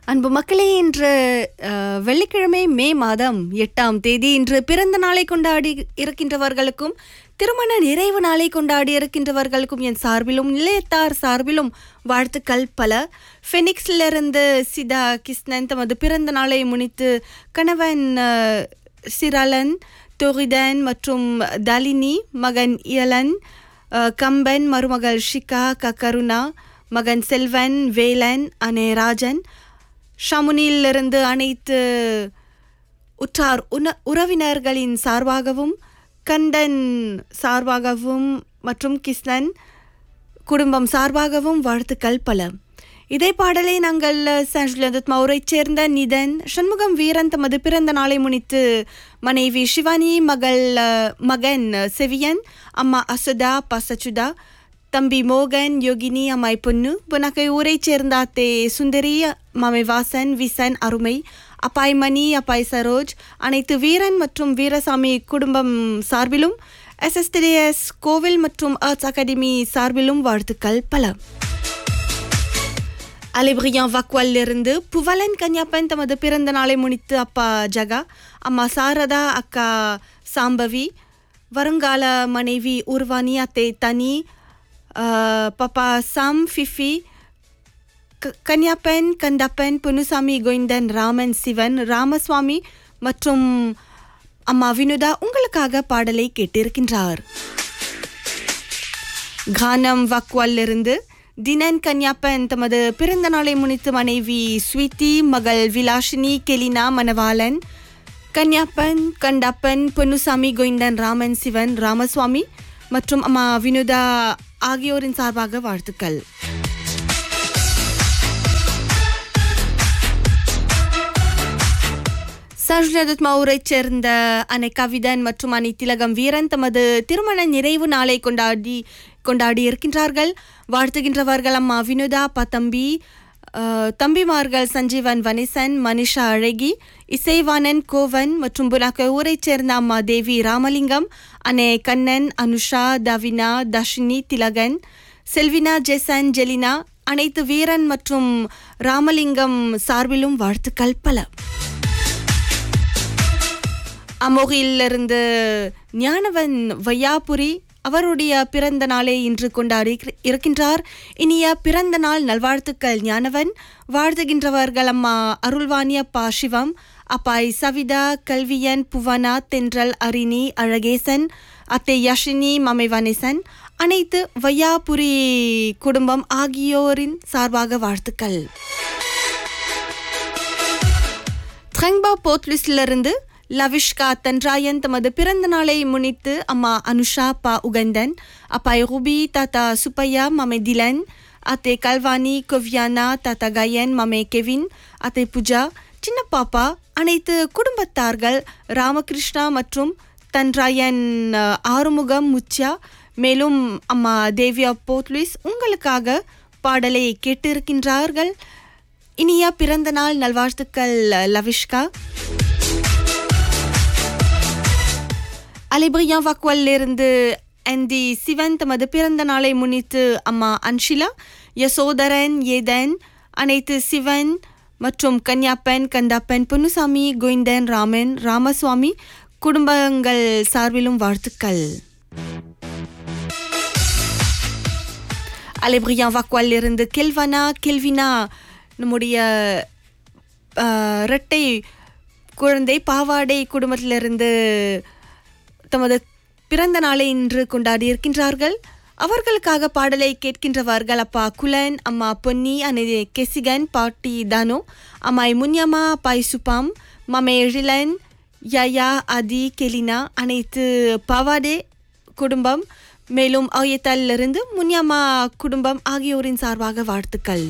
அன்பு மக்களே இன்று அஹ், வெள்ளிக்கிழமை மே மாதம் எட்டாம் தேதி இன்று பிறந்த நாளை கொண்டாடி இருக்கின்றவர்களுக்கும் திருமண நிறைவு நாளை கொண்டாடி இருக்கின்றவர்களுக்கும் என் சார்பிலும் நிலையத்தார் சார்பிலும் வாழ்த்துக்கள் பல ஃபெனிக்ஸிலிருந்து சிதா கிருஷ்ணன் தமது பிறந்த நாளை முன்னிட்டு கணவன் அஹ், சிரலன் தொரிதன் மற்றும் தலினி மகன் இயலன் அஹ், கம்பன் மருமகள் ஷிகா க கருணா மகன் செல்வன் வேலன் அனே ராஜன் ஷமுனிலிருந்து அனைத்து உற்றார் உன உறவினர்களின் சார்பாகவும் கண்டன் சார்பாகவும் மற்றும் கிருஷ்ணன் குடும்பம் சார்பாகவும் வாழ்த்துக்கள் பல இதே பாடலை நாங்கள் சான்ஜுலதத் மௌரைச் சேர்ந்த நிதன் சண்முகம் வீரன் தமது பிறந்த நாளை முன்னிட்டு மனைவி சிவானி மகள் அஹ், மகன் செவியன் அம்மா அசுதா பசச்சுதா தம்பி மோகன் யோகினி அம்மாய் பொண்ணு புனக்கை ஊரைச் சேர்ந்த அத்தே சுந்தரி மாமை வாசன் விசன் அருமை அப்பாய் மணி அப்பாய் சரோஜ் அனைத்து வீரன் மற்றும் வீரசாமி குடும்பம் சார்பிலும் எஸ்எஸ்டிஎஸ் கோவில் மற்றும் ஆர்ட்ஸ் அகாடமி சார்பிலும் வாழ்த்துக்கள் பல அலிபிரியான் வக்வல்லிருந்து புவலன் கன்யாப்பன் தமது பிறந்த நாளை முன்னிட்டு அப்பா ஜகா அம்மா சாரதா அக்கா சாம்பவி வருங்கால மனைவி உருவானி அத்தை தனி அஹ், பப்பா சாம் ஃபிஃபி க- கன்யாப்பன் கந்தப்பன் புனுசாமி கோவிந்தன் ராமன் சிவன் ராமசுவாமி மற்றும் அம்மா வினுதா உங்களுக்காக பாடலை கேட்டிருக்கின்றார் கானம் வக்வாலிருந்து தினன் கன்யாப்பன் தமது பிறந்த நாளை முன்னிட்டு மனைவி ஸ்வீதி மகள் விலாஷினி கெலினா மணவாளன் கன்யாப்பன் கண்டப்பன் பொன்னுசாமி கோவிந்தன் ராமன் சிவன் ராமசுவாமி மற்றும் அம்மா வினுதா ஆகியோரின் சார்பாக வாழ்த்துக்கள் சர்ஜனத் மௌரைச் சேர்ந்த அன்னை கவிதன் மற்றும் அன்னை திலகம் வீரன் தமது திருமண நிறைவு நாளை கொண்டாடி கொண்டாடி இருக்கின்றார்கள் வாழ்த்துகின்றவர்கள் அம்மா வினுதா பத்தம்பி அஹ், தம்பிமார்கள் சஞ்சீவன் வனிசன் மனிஷா அழகி இசைவாணன் கோவன் மற்றும் புனாக்க ஊரைச் சேர்ந்த அம்மா தேவி ராமலிங்கம் அன்னை கண்ணன் அனுஷா தவினா தர்ஷினி திலகன் செல்வினா ஜெசன் ஜெலினா அனைத்து வீரன் மற்றும் ராமலிங்கம் சார்பிலும் வாழ்த்துக்கள் பல அமோகியிலிருந்து ஞானவன் வையாபுரி அவருடைய பிறந்த நாளை இன்று கொண்டாடி இரு- இருக்கின்றார் இனிய பிறந்த நாள் நல்வாழ்த்துக்கள் ஞானவன் வாழ்த்துகின்றவர்கள் அம்மா அருள்வாணி அப்பா சிவம் அப்பாய் சவிதா கல்வியன் புவனா தென்றல் அரிணி அழகேசன் அத்தை யஷினி மமை வனேசன் அனைத்து வையாபுரி குடும்பம் ஆகியோரின் சார்பாக வாழ்த்துக்கள் த்ரங்பா போத்லிஸ்லிருந்து லவிஷ்கா தன்ராயன் தமது பிறந்த நாளை முன்னிட்டு அம்மா அனுஷா பா உகந்தன் அப்பாய் ரூபி தாத்தா சுப்பையா மமே திலன் அத்தை கல்வானி கொவ்யானா தாத்தா கயன் மமே கெவின் அத்தை பூஜா சின்ன பாப்பா அனைத்து குடும்பத்தார்கள் ராமகிருஷ்ணா மற்றும் தன்ராயன் அஹ், ஆறுமுகம் முச்சியா மேலும் அம்மா தேவியா போத்லிஸ் உங்களுக்காக பாடலை கேட்டிருக்கின்றார்கள் இனிய பிறந்த நாள் நல்வாழ்த்துக்கள் லவிஷ்கா அலிபிரியான் வாக்குவலிருந்து அண்டி சிவன் தமது பிறந்த நாளை முன்னிட்டு அம்மா அன்ஷிலா யசோதரன் ஏதன் அனைத்து சிவன் மற்றும் கன்யாப்பன் கந்தாப்பன் பொன்னுசாமி கோவிந்தன் ராமன் ராமசுவாமி குடும்பங்கள் சார்பிலும் வாழ்த்துக்கள் அலிபிரியான் வாக்குவலிருந்து கெல்வனா கெல்வினா நம்முடைய ஆஹ், இரட்டை குழந்தை பாவாடை குடும்பத்திலிருந்து தமது பிறந்த நாளை இன்று கொண்டாடி இருக்கின்றார்கள் அவர்களுக்காக பாடலை கேட்கின்றவர்கள் அப்பா குலன் அம்மா பொன்னி அனை கெசிகன் பாட்டி தானோ அம்மாய் முன்யம்மா அப்பாய் சுப்பாம் மமே எழிலன் யயா அதி கெலினா அனைத்து பாவாடே குடும்பம் மேலும் ஆயத்தாலிலிருந்து முன்யம்மா குடும்பம் ஆகியோரின் சார்பாக வாழ்த்துக்கள்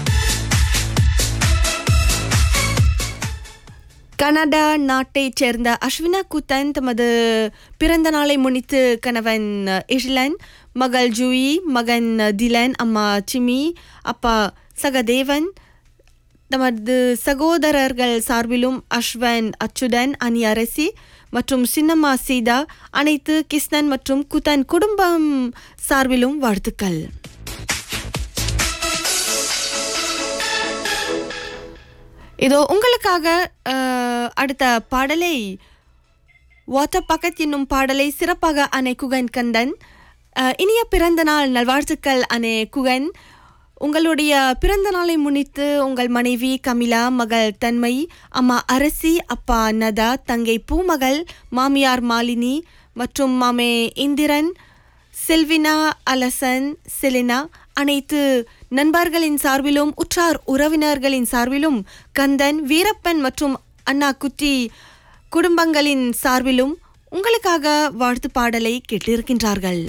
கனடா நாட்டைச் சேர்ந்த அஸ்வினா குத்தன் தமது பிறந்த நாளை முன்னிட்டு கணவன் இஷிலன் மகள் ஜூயி மகன் திலன் அம்மா சிமி அப்பா சகதேவன் தமது சகோதரர்கள் சார்பிலும் அஸ்வன் அச்சுதன் அனி அரசி மற்றும் சின்னம்மா சீதா அனைத்து கிருஷ்ணன் மற்றும் குத்தன் குடும்பம் சார்பிலும் வாழ்த்துக்கள் இதோ உங்களுக்காக அஹ், அடுத்த பாடலை வாட்டர் பக்கத் என்னும் பாடலை சிறப்பாக அணை குகன் கந்தன் அஹ், இனிய பிறந்த நாள் நல்வாழ்த்துக்கள் அணை குகன் உங்களுடைய பிறந்த நாளை முன்னிட்டு உங்கள் மனைவி கமிலா மகள் தன்மை அம்மா அரசி அப்பா நதா தங்கை பூமகள் மாமியார் மாலினி மற்றும் மாமே இந்திரன் செல்வினா அலசன் செலினா அனைத்து நண்பர்களின் சார்பிலும் உற்றார் உறவினர்களின் சார்பிலும் கந்தன் வீரப்பன் மற்றும் அண்ணா குட்டி குடும்பங்களின் சார்பிலும் உங்களுக்காக வாழ்த்து பாடலை கேட்டிருக்கின்றார்கள்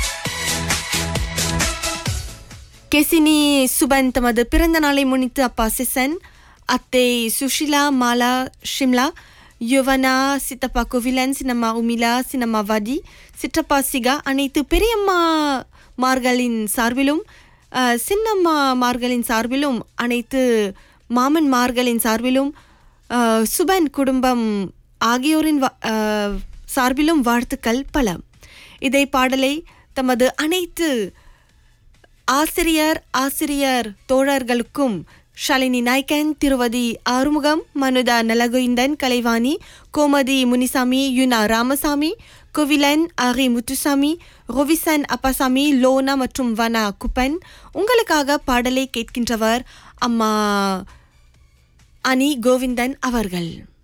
கெசினி சுபன் தமது பிறந்த நாளை முன்னிட்டு அப்பா சிசன் அத்தை சுஷிலா மாலா ஷிம்லா யுவனா சித்தப்பா கோவிலன் சின்னம்மா உமிலா சின்னம்மா வடி சிற்றப்பா சிகா அனைத்து பெரியம்மா மார்களின் சார்பிலும் அஹ், சின்னம்மா மார்களின் சார்பிலும் அனைத்து மாமன் மார்களின் சார்பிலும் அஹ், சுபன் குடும்பம் ஆகியோரின் வா- அஹ், சார்பிலும் வாழ்த்துக்கள் பல இதை பாடலை தமது அனைத்து ஆசிரியர் ஆசிரியர் தோழர்களுக்கும் ஷாலினி நாய்க்கன் திருவதி ஆறுமுகம் மனுதா நலகோயிந்தன் கலைவாணி கோமதி முனிசாமி யுனா ராமசாமி கோவிலன் ஆரி முத்துசாமி ரோவிசன் அப்பாசாமி லோனா மற்றும் வனா குப்பன் உங்களுக்காக பாடலை கேட்கின்றவர் அம்மா அனி கோவிந்தன் அவர்கள்